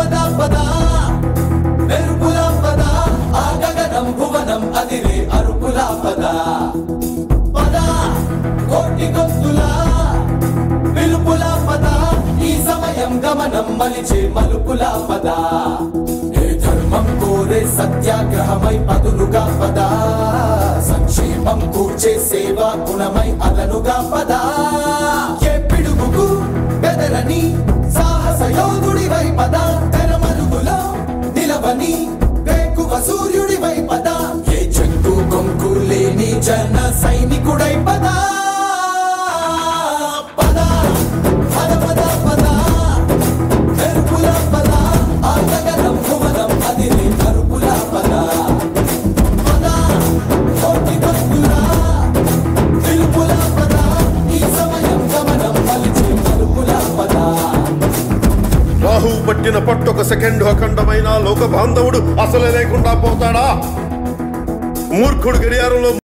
పద పద మెరుపుల పద ఆ గగనం భువనం అదిరే అరుపుల పద పద కోటి గొంతుల పిలుపుల పద ఈ సమయం గమనం మలిచే మలుపుల పద ఏ ధర్మం కోరే సత్యాగ్రహమై పదులుగా పద సంక్షేమం కూర్చే సేవా గుణమై అదనుగా పద ఏ పిడుగుకు బెదరని సాహస యోధుడివై పద తెరమరుగులో నిలవని వేకువ సూర్యుడివై పద ఏ చెంగు కొంకు లేని జన సైనికుడై పద పద పద పద పద మెరుపుల పద ఆ గగనం భువనం అదిరే కరుపుల పద పద కోటి భక్తుల పిలుపుల పద ఈ సమయం గమనం మలిచే కరుపుల పద రాహు పట్టిన పట్టొక సెకండ్ అఖండమైన లోక బాంధవుడు అసలే లేకుండా పోతాడా మూర్ఖుడు గడియారంలో